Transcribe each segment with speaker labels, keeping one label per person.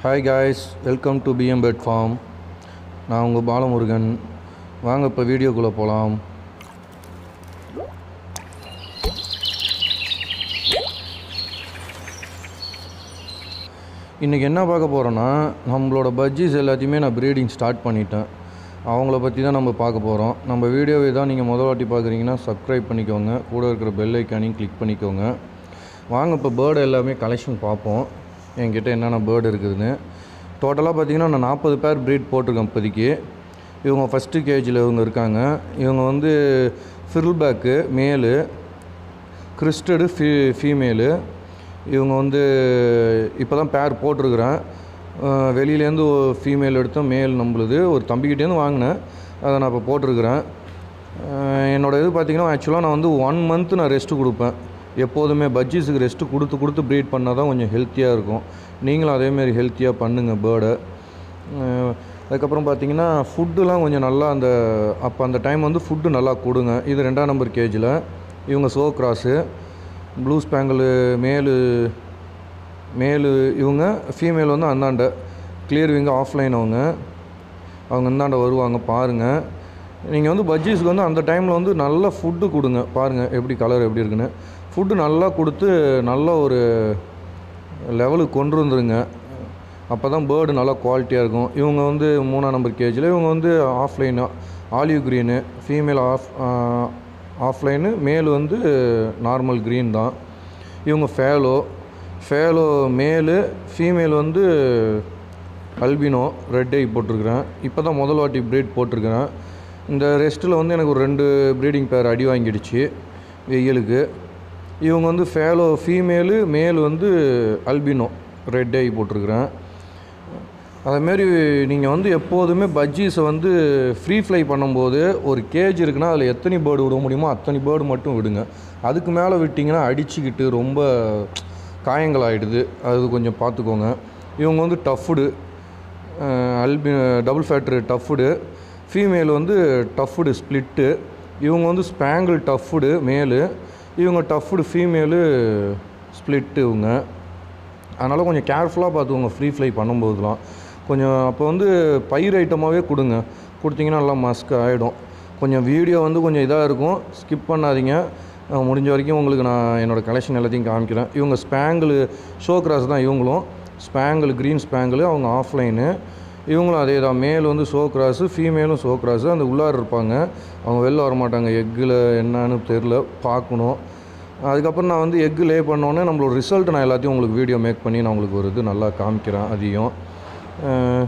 Speaker 1: hi guys welcome to PM pet farm நான் உங்கள் பாலமுருகன் வாங்க இப்போ வீடியோக்குள்ளே போகலாம் இன்றைக்கி என்ன பார்க்க போகிறோன்னா நம்மளோட பஜ்ஜீஸ் எல்லாத்தையுமே நான் ப்ரீடிங் ஸ்டார்ட் பண்ணிட்டேன் அவங்கள பற்றி தான் நம்ம பார்க்க போகிறோம் நம்ம வீடியோவை தான் நீங்கள் முதல் வாட்டி பார்க்குறீங்கன்னா சப்ஸ்கிரைப் பண்ணிக்கோங்க கூட இருக்கிற பெல் ஐக்கானையும் கிளிக் பண்ணிக்கோங்க வாங்க இப்போ பேர்டு எல்லாமே கலெக்ஷன் பார்ப்போம் என்கிட்ட என்னென்ன பேர்டு இருக்குதுன்னு டோட்டலாக பார்த்தீங்கன்னா நான் நாற்பது பேர் ப்ரீட் போட்டிருக்கேன் இப்போதைக்கு இவங்க ஃபஸ்ட்டு கேஜில் இவங்க இருக்காங்க இவங்க வந்து ஃபிரில் பேக்கு மேலு கிறிஸ்டடு ஃபீ ஃபீமேலு இவங்க வந்து இப்போ தான் பேர் போட்டிருக்கிறேன் அஹ் வெளியிலேருந்து ஃபீமேல் எடுத்தோம் மேல் நம்மளுது ஒரு தம்பிக்கிட்டேருந்து வாங்கினேன் அதை நான் இப்போ போட்டிருக்கிறேன் அஹ் என்னோட இது பார்த்திங்கன்னா ஆக்சுவலாக நான் வந்து ஒன் மந்த் நான் ரெஸ்ட்டு கொடுப்பேன் எப்போதுமே பஜ்ஜீஸுக்கு ரெஸ்ட்டு கொடுத்து கொடுத்து ப்ரீட் பண்ணால் தான் கொஞ்சம் ஹெல்த்தியாக இருக்கும் நீங்களும் அதேமாரி ஹெல்த்தியாக பண்ணுங்கள் பேர்டை அதுக்கப்புறம் பார்த்தீங்கன்னா ஃபுட்டுலாம் கொஞ்சம் நல்லா அந்த அப்போ அந்த டைம் வந்து ஃபுட்டு நல்லா கொடுங்க இது ரெண்டாம் நம்பர் கேஜில் இவங்க சோ கிராஸு ப்ளூ ஸ்பேங்கிள் மேலு மேலு இவங்க ஃபீமேல் வந்து அந்தாண்ட கிளியர் விங்க ஆஃப்லைன் அவங்க அவங்க இந்தாண்ட வருவாங்க பாருங்கள் நீங்கள் வந்து பஜ்ஜீஸ்க்கு வந்து அந்த டைமில் வந்து நல்லா ஃபுட்டு கொடுங்க பாருங்கள் எப்படி கலர் எப்படி இருக்குன்னு ஃபுட்டு நல்லா கொடுத்து நல்ல ஒரு லெவலுக்கு கொண்டு வந்துருங்க அப்போ தான் பேர்டு நல்லா குவாலிட்டியாக இருக்கும் இவங்க வந்து மூணாம் நம்பர் கேஜில் இவங்க வந்து ஆஃப்லைன் ஆலிவ் க்ரீனு ஃபீமேல் ஆஃப் ஆஃப்லைனு மேல் வந்து நார்மல் க்ரீன் தான் இவங்க ஃபேலோ ஃபேலோ மேலு ஃபீமேல் வந்து அல்பினோ ரெட் ஐ போட்டிருக்கிறேன் இப்போ தான் முதல் வாட்டி ப்ரீட் போட்டிருக்கிறேன் இந்த ரெஸ்ட்டில் வந்து எனக்கு ஒரு ரெண்டு ப்ரீடிங் பேர் அடி வாங்கிடுச்சு வெயிலுக்கு இவங்க வந்து ஃபேலோ ஃபீமேலு மேல் வந்து அல்பினோ ரெட் ஐ போட்டிருக்கிறேன் அதேமாரி நீங்கள் வந்து எப்போதுமே பஜ்ஜீஸை வந்து ஃப்ரீ ஃப்ளை பண்ணும்போது ஒரு கேஜ் இருக்குன்னா அதில் எத்தனை பேர்டு விட முடியுமோ அத்தனை பேர்டு மட்டும் விடுங்க அதுக்கு மேலே விட்டிங்கன்னா அடிச்சுக்கிட்டு ரொம்ப காயங்கள் ஆகிடுது அது கொஞ்சம் பார்த்துக்கோங்க இவங்க வந்து டஃப்டு அல்பி டபுள் ஃபேக்ட்ரு டஃப்டு ஃபீமேல் வந்து டஃப்டு ஸ்ப்ளிட்டு இவங்க வந்து ஸ்பேங்கிள் டஃப்டு மேலு இவங்க டஃப்டு ஃபீமேலு ஸ்ப்ளிட்டு இவங்க அதனால் கொஞ்சம் கேர்ஃபுல்லாக பார்த்துக்கோங்க ஃப்ரீ ஃப்ளை பண்ணும்போதுலாம் கொஞ்சம் அப்போ வந்து பயிர் ஐட்டமாகவே கொடுங்க கொடுத்தீங்கன்னா நல்லா மஸ்க் ஆகிடும் கொஞ்சம் வீடியோ வந்து கொஞ்சம் இதாக இருக்கும் ஸ்கிப் பண்ணாதீங்க அஹ் முடிஞ்ச வரைக்கும் உங்களுக்கு நான் என்னோடய கலெக்ஷன் எல்லாத்தையும் காமிக்கிறேன் இவங்க ஸ்பேங்கிள் ஷோ கிராஸ் தான் இவங்களும் ஸ்பேங்கிள் க்ரீன் ஸ்பேங்கிள் அவங்க ஆஃப்லைனு இவங்களும் அதே தான் மேல் வந்து ஷோ கிராஸு ஃபீமேலும் ஷோ கிராஸு அந்த உள்ளார இருப்பாங்க அவங்க வெளில வர மாட்டாங்க எக்கில் என்னன்னு தெரில பார்க்கணும் அதுக்கப்புறம் நான் வந்து எக்கு லே பண்ணோன்னே நம்மளோட ரிசல்ட் நான் எல்லாத்தையும் உங்களுக்கு வீடியோ மேக் பண்ணி நான் உங்களுக்கு ஒரு இது நல்லா காமிக்கிறேன் அதையும் அஹ்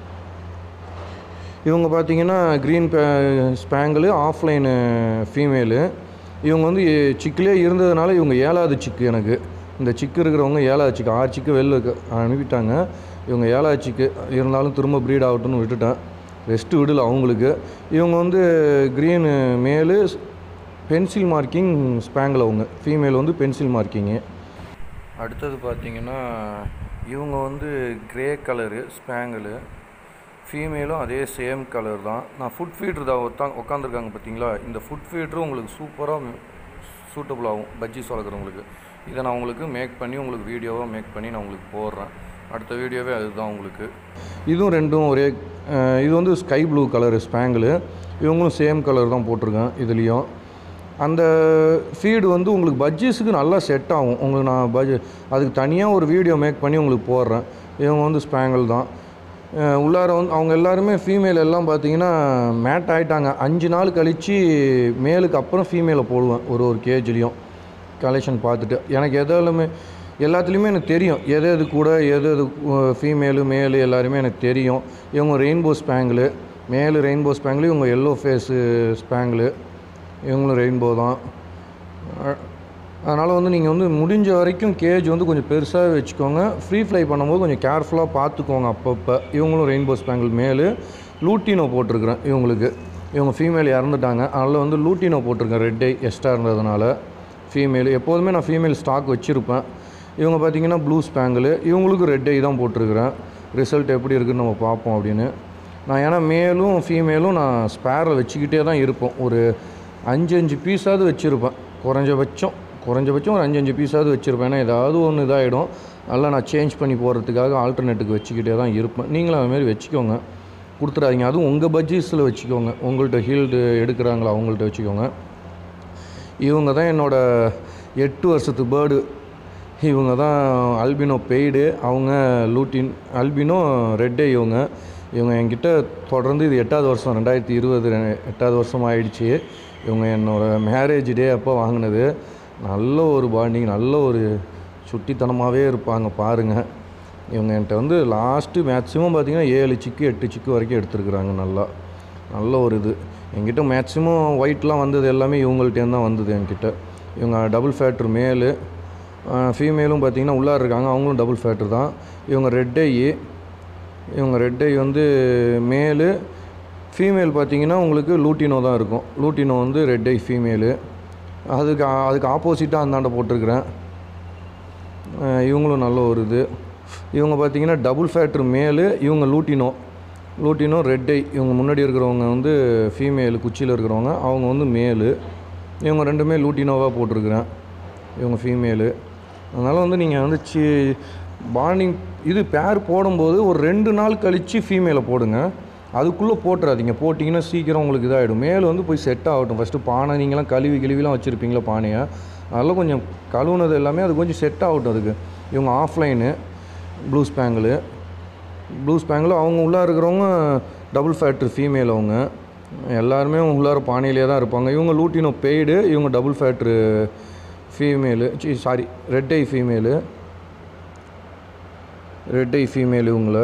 Speaker 1: இவங்க பார்த்தீங்கன்னா க்ரீன் ஸ்பேங்கிள் ஆஃப்லைனு ஃபீமேலு இவங்க வந்து சிக்கிலே இருந்ததுனால இவங்க ஏழாவது சிக்கு எனக்கு இந்த சிக்கு இருக்கிறவங்க ஏழாவது சிக்கு ஆறு சிக்கு வெளில இருக்கு- அனுப்பிட்டாங்க இவங்க ஏழாவது சிக்கு இருந்தாலும் திரும்ப ப்ரீட் ஆகட்டும்னு விட்டுட்டேன் ரெஸ்ட்டு விடல அவங்களுக்கு இவங்க வந்து க்ரீனு மேலு பென்சில் மார்க்கிங் ஸ்பேங்கில் அவங்க ஃபீமேல் வந்து பென்சில் மார்க்கிங்கு அடுத்தது பார்த்தீங்கன்னா இவங்க வந்து க்ரே கலரு ஸ்பேங்கிளு ஃபீமேலும் அதே சேம் கலர் தான் நான் ஃபுட் ஃபீட்ரு தான் ஒருத்தா உட்காந்துருக்காங்க பார்த்தீங்களா இந்த ஃபுட் ஃபீட்ரு உங்களுக்கு சூப்பராக சூட்டபுள் ஆகும் பஜ்ஜிஸ் வளர்க்குறவங்களுக்கு இதை நான் உங்களுக்கு மேக் பண்ணி உங்களுக்கு வீடியோவாக மேக் பண்ணி நான் உங்களுக்கு போடுறேன் அடுத்த வீடியோவே அதுதான் உங்களுக்கு இதுவும் ரெண்டும் ஒரே அஹ் இது வந்து ஸ்கை ப்ளூ கலர் ஸ்பேங்கிள் இவங்களும் சேம் கலர் தான் போட்டிருக்கேன் இதுலேயும் அந்த ஃபீடு வந்து உங்களுக்கு பட்ஜெட்ஸுக்கு நல்லா செட் ஆகும் உங்களுக்கு நான் பட்ஜெ அதுக்கு தனியாக ஒரு வீடியோ மேக் பண்ணி உங்களுக்கு போடுறேன் இவங்க வந்து ஸ்பேங்கிள் தான் அஹ் உள்ளார வந்து அவங்க எல்லாருமே ஃபீமேல் எல்லாம் பார்த்தீங்கன்னா மேட் ஆகிட்டாங்க அஞ்சு நாள் கழித்து மேலுக்கு அப்புறம் ஃபீமேலை போடுவேன் ஒரு ஒரு கேஜ்லேயும் கலெக்ஷன் பார்த்துட்டு எனக்கு எதாலுமே எல்லாத்துலேயுமே எனக்கு தெரியும் எது எது கூட எது எது ஃபீமேலு மேலு எல்லாருமே எனக்கு தெரியும் இவங்க rainbow spangle male rainbow spangle இவங்க எல்லோ ஃபேஸு ஸ்பேங்கிள் இவங்களும் ரெயின்போ தான் அதனால் வந்து நீங்கள் வந்து முடிஞ்ச வரைக்கும் கேஜ் வந்து கொஞ்சம் பெருசாக வச்சுக்கோங்க ஃப்ரீ ஃப்ளை பண்ணும்போது கொஞ்சம் கேர்ஃபுல்லாக பார்த்துக்கோங்க அப்பப்போ இவங்களும் ரெயின்போ ஸ்பேங்கிள் மேலு லூட்டினோ போட்டிருக்கிறேன் இவங்களுக்கு இவங்க ஃபீமேல் இறந்துட்டாங்க அதனால் வந்து லூட்டினோ போட்டிருக்கேன் ரெட் ஐ எக்ஸ்ட்ரா இருந்ததுனால ஃபீமேல் எப்போதுமே நான் ஃபீமேல் ஸ்டாக் வச்சுருப்பேன் இவங்க பார்த்தீங்கன்னா ப்ளூ ஸ்பேங்கிள் இவங்களுக்கு ரெட் ஐ தான் போட்டிருக்கிறேன் ரிசல்ட் எப்படி இருக்குன்னு நம்ம பார்ப்போம் அப்படின்னு நான் ஏன்னா மேலும் ஃபீமேலும் நான் ஸ்பேரில் வச்சுக்கிட்டே தான் இருப்போம் ஒரு அஞ்சு அஞ்சு பீஸாவது வச்சுருப்பேன் குறைஞ்சபட்சம் குறைஞ்சபட்சம் ஒரு அஞ்சு அஞ்சு பீஸாவது வச்சுருப்பேன் ஏன்னா ஏதாவது ஒன்று இதாகிடும் அதெல்லாம் நான் சேஞ்ச் பண்ணி போகிறதுக்காக ஆல்டர்னேட்டுக்கு வச்சுக்கிட்டே தான் இருப்பேன் நீங்களும் அதுமாரி வச்சுக்கோங்க கொடுத்துடாதீங்க அதுவும் உங்கள் பட்ஜெட்ஸில் வச்சுக்கோங்க உங்கள்கிட்ட ஹீல்டு எடுக்கிறாங்களா அவங்கள்ட்ட வச்சுக்கோங்க இவங்க தான் என்னோடய எட்டு வருஷத்து பேர்டு இவங்க தான் அல்பினோ பெய்டு அவங்க லூட்டின் அல்பினோ ரெட்டே இவங்க இவங்க என்கிட்ட தொடர்ந்து இது எட்டாவது வருஷம் ரெண்டாயிரத்தி இருபது எட்டாவது வருஷம் ஆயிடுச்சு இவங்க என்னோடய மேரேஜ் டே அப்போ வாங்கினது நல்ல ஒரு பாண்டிங் நல்ல ஒரு சுட்டித்தனமாகவே இருப்பாங்க பாருங்கள் இவங்க என்கிட்ட வந்து லாஸ்ட்டு மேக்ஸிமம் பார்த்திங்கன்னா ஏழு சிக்கு எட்டு சிக்கு வரைக்கும் எடுத்துருக்குறாங்க நல்லா நல்ல ஒரு இது என்கிட்ட மேக்ஸிமம் ஒயிட்லாம் வந்தது எல்லாமே இவங்கள்ட்டேருந்து தான் வந்தது என்கிட்ட இவங்க டபுள் ஃபேக்ட்ரு மேலு ஃபீமேலும் பார்த்திங்கன்னா உள்ளார இருக்காங்க அவங்களும் டபுள் ஃபேக்ட்ரு தான் இவங்க ரெட் ஐ இவங்க ரெட் ஐ வந்து மேலு ஃபீமேல் பார்த்தீங்கன்னா உங்களுக்கு லூட்டினோ தான் இருக்கும் லூட்டினோ வந்து ரெட் ஐ ஃபீமேலு அதுக்கு அதுக்கு ஆப்போசிட்டாக அந்தாண்ட போட்டிருக்கிறேன் அஹ் இவங்களும் நல்ல ஒரு இது இவங்க பார்த்தீங்கன்னா டபுள் ஃபேக்ட்ரு மேலு இவங்க லூட்டினோ லூட்டினோ ரெட் ஐ இவங்க முன்னாடி இருக்கிறவங்க வந்து ஃபீமேலு குச்சியில் இருக்கிறவங்க அவங்க வந்து மேலு இவங்க ரெண்டுமே லூட்டினோவாக போட்டிருக்கிறேன் இவங்க ஃபீமேலு அதனால் வந்து நீங்கள் வந்து சி பாண்டிங் இது பேர் போடும்போது ஒரு ரெண்டு நாள் கழித்து ஃபீமேலை போடுங்க அதுக்குள்ளே போட்டுறாதீங்க போட்டிங்கன்னா சீக்கிரம் உங்களுக்கு இதாகிடும் மேல் வந்து போய் செட் ஆகட்டும் ஃபஸ்ட்டு பானை நீங்களாம் கழுவி கிழுவிலாம் வச்சுருப்பீங்களா பானையை அதெல்லாம் கொஞ்சம் கழுவுனது எல்லாமே அது கொஞ்சம் செட் ஆகட்டும் அதுக்கு இவங்க opaline blue spangle blue spangle அவங்க உள்ளே இருக்கிறவங்க டபுள் ஃபேக்ட்ரி ஃபீமேல் அவங்க எல்லாருமே உள்ளார பானையிலே தான் இருப்பாங்க இவங்க லூட்டினோ பெய்டு இவங்க டபுள் ஃபேக்ட்ரு ஃபீமேலு சி sorry red eye female red eye female இவங்கள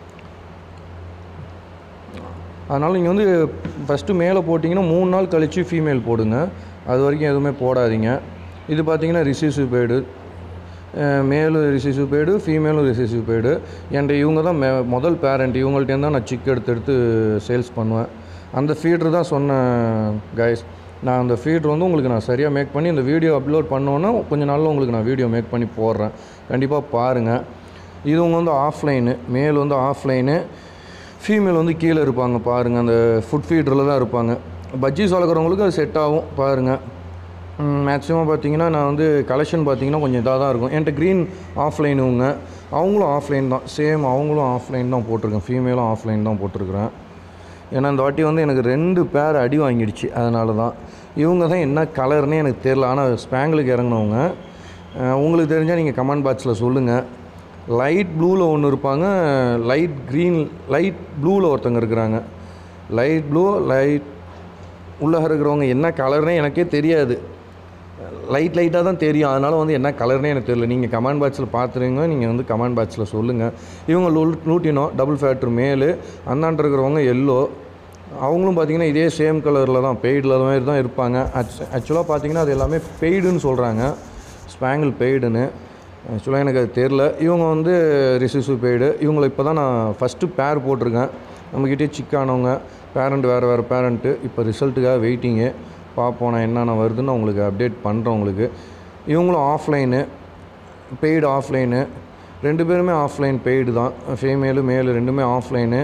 Speaker 1: அதனால் நீங்கள் வந்து ஃபஸ்ட்டு மேலே போட்டிங்கன்னா மூணு நாள் கழித்து ஃபீமேல் போடுங்க அது வரைக்கும் எதுவுமே போடாதீங்க இது பார்த்தீங்கன்னா ரிசீசிவ் பேடு மேலும் ரிசீசிவ் பேடு ஃபீமேலும் ரிசீசிவ் பேடு என்கிட்ட இவங்க தான் மே முதல் பேரண்ட் இவங்கள்ட்டேருந்து தான் நான் சிக் எடுத்து எடுத்து சேல்ஸ் பண்ணுவேன் அந்த ஃபீட்ரு தான் சொன்னேன் கைஸ் நான் அந்த ஃபீட்ரு வந்து உங்களுக்கு நான் சரியாக மேக் பண்ணி இந்த வீடியோ அப்லோட் பண்ணோன்னா கொஞ்சம் நாளில் உங்களுக்கு நான் வீடியோ மேக் பண்ணி போடுறேன் கண்டிப்பாக பாருங்கள் இதுவங்க வந்து ஆஃப்லைனு மேல் வந்து ஆஃப்லைனு ஃபீமேல் வந்து கீழே இருப்பாங்க பாருங்கள் அந்த ஃபுட் ஃபீடரில் தான் இருப்பாங்க பஜ்ஜீஸ் வளர்க்குறவங்களுக்கு அது செட் ஆகும் பாருங்கள் மேக்ஸிமம் பார்த்தீங்கன்னா நான் வந்து கலெக்ஷன் பார்த்தீங்கன்னா கொஞ்சம் இதாக தான் இருக்கும் என்கிட்ட க்ரீன் ஆஃப்லைன் இவங்க அவங்களும் ஆஃப்லைன் தான் சேம் அவங்களும் ஆஃப்லைன் தான் போட்டிருக்கேன் ஃபீமேலும் ஆஃப்லைன் தான் போட்டிருக்கிறேன் ஏன்னா இந்த வாட்டி வந்து எனக்கு ரெண்டு பேர் அடி வாங்கிடுச்சு அதனால தான் இவங்க தான் என்ன கலர்னே எனக்கு தெரில ஆனால் ஸ்பேங்கிளுக்கு இறங்கினவங்க அஹ் உங்களுக்கு தெரிஞ்சால் நீங்கள் கமெண்ட் பாக்ஸில் சொல்லுங்கள் லைட் ப்ளூவில் ஒன்று இருப்பாங்க லைட் க்ரீன் லைட் ப்ளூவில் ஒருத்தங்க இருக்கிறாங்க லைட் ப்ளூ லைட் உள்ளே இருக்கிறவங்க என்ன கலர்னே எனக்கே தெரியாது லைட் லைட்டாக தான் தெரியும் அதனால் வந்து என்ன கலர்னே எனக்கு தெரியல நீங்கள் கமெண்ட் பாக்ஸில் பார்த்துருங்க நீங்கள் வந்து கமெண்ட் பாக்ஸில் சொல்லுங்கள் இவங்க லூ லூட்டினோ டபுள் ஃபேக்ட்ரு மேலு அந்தாண்ட இருக்கிறவங்க எல்லோ அவங்களும் பார்த்தீங்கன்னா இதே சேம் கலரில் தான் பெய்டில் மாதிரி தான் இருப்பாங்க ஆக்சுவலாக பார்த்தீங்கன்னா அது எல்லாமே பெய்டுன்னு சொல்கிறாங்க ஸ்பேங்கிள் பெய்டுன்னு ஆக்சுவலாக எனக்கு அது தெரில இவங்க வந்து ரிசிசிவ் பெய்டு இவங்களை இப்போ தான் நான் ஃபஸ்ட்டு பேர் போட்டிருக்கேன் நம்மக்கிட்டே சிக்கானவங்க பேரண்ட் வேறு வேறு பேரண்ட்டு இப்போ ரிசல்ட்டுக்காக வெயிட்டிங்கு பார்ப்போம் நான் என்னென்ன வருதுன்னு உங்களுக்கு அப்டேட் பண்ணுறேன் உங்களுக்கு இவங்களும் ஆஃப்லைனு பெய்டு ஆஃப்லைனு ரெண்டு பேருமே ஆஃப்லைன் பெய்டு தான் ஃபீமேலு மேலு ரெண்டுமே ஆஃப்லைனு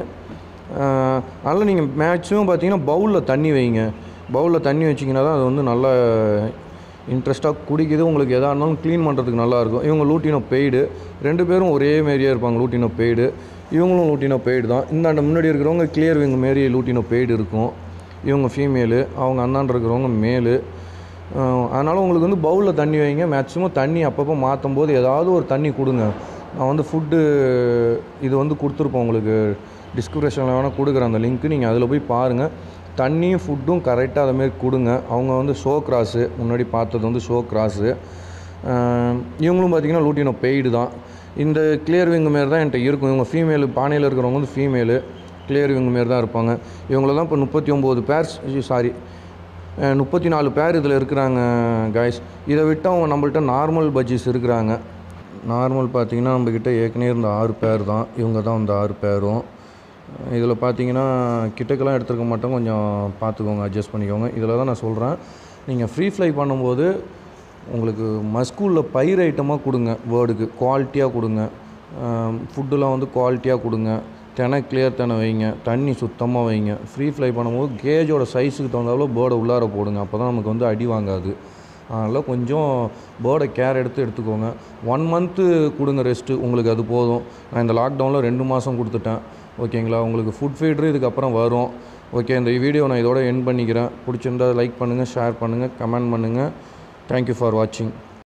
Speaker 1: அதனால் நீங்கள் மேக்ஸிமம் பார்த்தீங்கன்னா பவுலில் தண்ணி வைங்க பவுலில் தண்ணி வச்சிங்கன்னா தான் அது வந்து நல்லா இன்ட்ரெஸ்ட்டாக குடிக்குது உங்களுக்கு எதாக இருந்தாலும் க்ளீன் பண்ணுறதுக்கு நல்லாயிருக்கும் இவங்க லூட்டினோ பெய்டு ரெண்டு பேரும் ஒரே மாரியே இருப்பாங்க லூட்டினோ பெய்டு இவங்களும் லூட்டினோ பெய்டு தான் இந்தாண்ட முன்னாடி இருக்கிறவங்க கிளியர் விங் மாரி லூட்டினோ பெய்டு இருக்கும் இவங்க ஃபீமேலு அவங்க அந்தாண்ட இருக்கிறவங்க மேலு அதனால் உங்களுக்கு வந்து பவுலில் தண்ணி வைங்க மேக்ஸிமம் தண்ணி அப்பப்போ மாற்றும் போது ஏதாவது ஒரு தண்ணி கொடுங்க நான் வந்து ஃபுட்டு இது வந்து கொடுத்துருப்போம் உங்களுக்கு டிஸ்கிரிப்ஷனில் வேணால் கொடுக்குறேன் அந்த லிங்க்கு நீங்கள் அதில் போய் பாருங்கள் தண்ணியும் ஃபுட்டும் கரெக்டாக அதேமாரி கொடுங்க அவங்க வந்து ஷோ கிராஸு முன்னாடி பார்த்தது வந்து ஷோ கிராஸு இவங்களும் பார்த்திங்கன்னா லூட்டினோ பெய்டு தான் இந்த கிளியர் விங் மாரி தான் என்கிட்ட இருக்கும் இவங்க ஃபீமேலு பானையில் இருக்கிறவங்க வந்து ஃபீமேலு கிளியர் விங் மாரி தான் இருப்பாங்க இவங்கள தான் இப்போ முப்பத்தி ஒம்பது பேர் சாரி முப்பத்தி நாலு பேர் இதில் இருக்கிறாங்க காய்ஸ் இதை விட்டு அவங்க நம்மள்ட்ட நார்மல் பட்ஜெட்ஸ் இருக்கிறாங்க நார்மல் பார்த்தீங்கன்னா நம்மக்கிட்ட ஏற்கனவே இருந்த ஆறு பேர் தான் இவங்க தான் அந்த ஆறு பேரும் இதில் பார்த்தீங்கன்னா கிட்டக்கெல்லாம் எடுத்துருக்க மாட்டோம் கொஞ்சம் பார்த்துக்கோங்க அட்ஜஸ்ட் பண்ணிக்கோங்க இதில் தான் நான் சொல்கிறேன் நீங்கள் ஃப்ரீ ஃப்ளை பண்ணும்போது உங்களுக்கு மஸ்கூலில் பயிர் ஐட்டமாக கொடுங்க வேர்டுக்கு குவாலிட்டியாக கொடுங்க ஃபுட்டுலாம் வந்து குவாலிட்டியாக கொடுங்க தினை கிளியர் தினை வைங்க தண்ணி சுத்தமாக வைங்க ஃப்ரீ ஃப்ளை பண்ணும்போது கேஜோட சைஸுக்கு தகுந்தாப்புல பேர்டை உள்ளார போடுங்க அப்போ தான் நமக்கு வந்து அடி வாங்காது அதனால் கொஞ்சம் பேர்டை கேர் எடுத்து எடுத்துக்கோங்க ஒன் மந்த்து கொடுங்க ரெஸ்ட்டு உங்களுக்கு அது போதும் நான் இந்த லாக்டவுனில் ரெண்டு மாதம் கொடுத்துட்டேன் ஓகேங்களா உங்களுக்கு ஃபுட் ஃபீட்ரு இதுக்கப்புறம் வரும் ஓகே இந்த வீடியோ நான் இதோட என் பண்ணிக்கிறேன் பிடிச்சிருந்தா லைக் பண்ணுங்கள் ஷேர் பண்ணுங்கள் கமெண்ட் பண்ணுங்கள் தேங்க்யூ ஃபார் வாட்சிங்